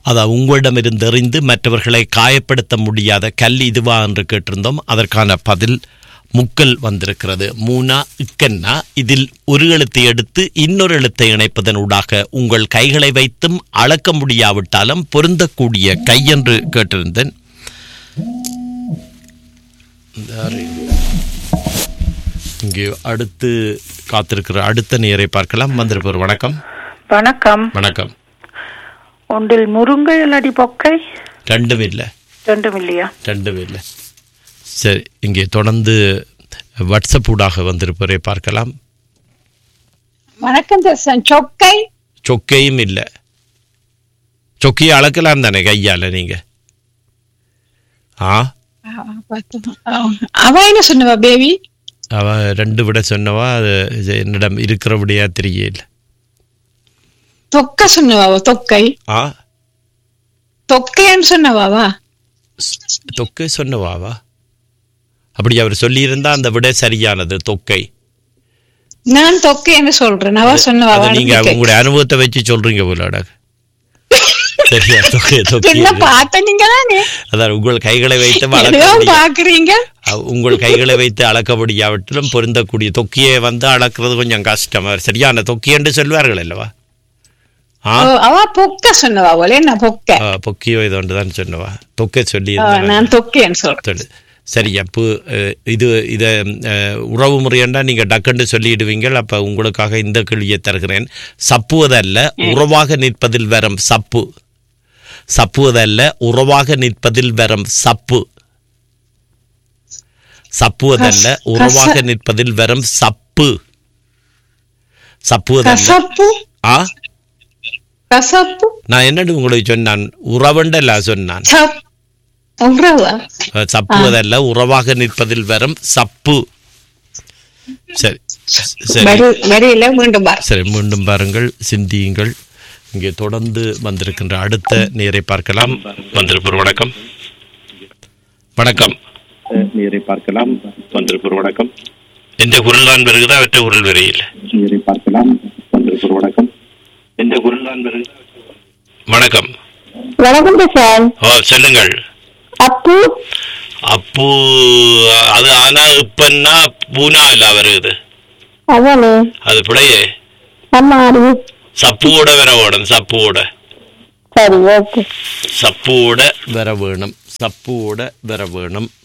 அதை உங்களிடமிருந்து எறிந்து மற்றவர்களை காயப்படுத்த முடியாத கல் இதுவா என்று கேட்டிருந்தோம் அதற்கான பதில் முக்கல் வந்திருக்கிறது மூனா இக்கன்னா இதில் ஒரு எழுத்தை எடுத்து இன்னொரு எழுத்தை இணைப்பதன் ஊடாக உங்கள் கைகளை வைத்தும் அளக்க முடியாவிட்டாலும் பொருந்தக்கூடிய கை என்று கேட்டிருந்தேன் இங்கே அடுத்து காத்திருக்கிற அடுத்த நேரை பார்க்கலாம் வந்திருப்பவர் வணக்கம் வணக்கம் வணக்கம் ஒன்றில் முருங்கை அல்லடி பொக்கை ரெண்டும் இல்லை ரெண்டும் இல்லையா ரெண்டும் இல்லை சரி இங்கே தொடர்ந்து வாட்ஸ்அப் ஊடாக வந்திருப்பவரை பார்க்கலாம் வணக்கம் தர்சன் சொக்கை சொக்கையும் இல்லை சொக்கியை அளக்கலாம் தானே கையால் நீங்க ஆ அவ என்ன சொன்னவா பேபி அவ ரெண்டு விட சொன்னவா அது இது என்னிடம் இருக்கிற விடையா தெரியல தொக்க சொன்னவா தொக்கை ஆ தொக்கைன்னு சொன்னவாவா தொக்கை சொன்னவாவா அப்படி அவர் சொல்லியிருந்தா அந்த விட சரியானது தொக்கை நான் தொக்கைன்னு சொல்றேன் அவ அதை சொன்னவாவா நீங்க உங்களுடைய அனுபவத்தை வச்சு சொல்றீங்க போல சரியா தொக்கை தொக்கை என்ன பார்த்த நீங்க தானே அதான் உங்கள் கைகளை வைத்து அளக்க எதுவும் முடியா- பாக்குறீங்க அ- உங்கள் கைகளை வைத்து அளக்க முடியாவற்றிலும் பொருந்தக்கூடிய தொக்கியை வந்து அளக்கிறது கொஞ்சம் கஷ்டம் அவர் சரியான தொக்கி என்று சொல்வார்கள் அல்லவா ஆ ஓ, அவ பொக்க சொன்னவா போல என்ன பொக்க ஆ, பொக்கியோ இது ஒன்று தான் சொன்னவா தொக்கை சொல்லி ஆ, நான் தொக்கைன்னு சொல்றேன் சொல்லு சரி அப்போ அஹ், இது இதை உறவு முறையண்டா நீங்க டக்குன்னு சொல்லிடுவீங்க அப்ப உங்களுக்காக இந்த கேள்வியை தருகிறேன் சப்புவதல்ல உறவாக நிற்பதில் வரும் சப்பு சப்புவதல்ல உறவாக நிற்பதில் வரும் சப்பு சப்புவதல்ல கச- உறவாக கச- நிற்பதில் வரும் சப்பு சப்புவதல்ல கசப்பு ஆ கசப்பு நான் என்னடு உங்களுக்கு சொன்னான் உறவண்டல்ல சொன்னான் சப் உறவா சப்புவதல்ல உறவாக நிற்பதில் வரும் சப்பு சரி சரி வரி வரியில மீண்டும் பார் சரி மீண்டும் பாருங்கள் சிந்தியுங்கள் இங்கே தொடர்ந்து வந்திருக்கின்ற அடுத்த நேரை பார்க்கலாம் வந்திருப்போர் வணக்கம் வணக்கம் நீரை பார்க்கலாம் வந்திருப்போர் வணக்கம் எந்த குரல் தான் வருகிறதா அவற்றை குரல் வரையில் நீரை பார்க்கலாம் வந்திருப்போர் வணக்கம் எந்த குரல் தான் வருகிறது வணக்கம் வணக்கம் சார் ஓ சொல்லுங்கள் அப்பு அப்பு அது ஆனா இப்பன்னா பூனா இல்ல வருது அதானே அது பிழையே ஆமா அது சப்புவோட வர ஓடும் சப்புவோட சரி ஓகே சப்போட வர வேணும் சப்போட வர வேணும்